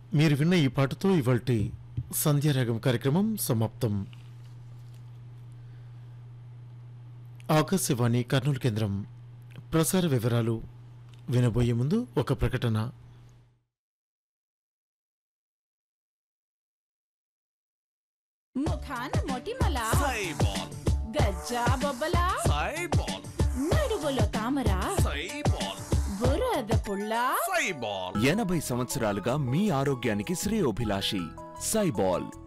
మీరు విన్న ఈ పాటతో ఇవాల్టి సంధ్యారాగం కార్యక్రమం సమాప్తం ఆకాశవాణి కర్నూలు కేంద్రం ప్రసార వివరాలు వినబోయే ముందు ఒక ప్రకటన ముఖాన మొటిమల సైబాల్ గజ్జా బొబ్బల సైబాల్ నడువులో తామర సైబాల్ బురద పుల్ల సైబాల్ ఎనభై సంవత్సరాలుగా మీ ఆరోగ్యానికి శ్రేయోభిలాషి సైబాల్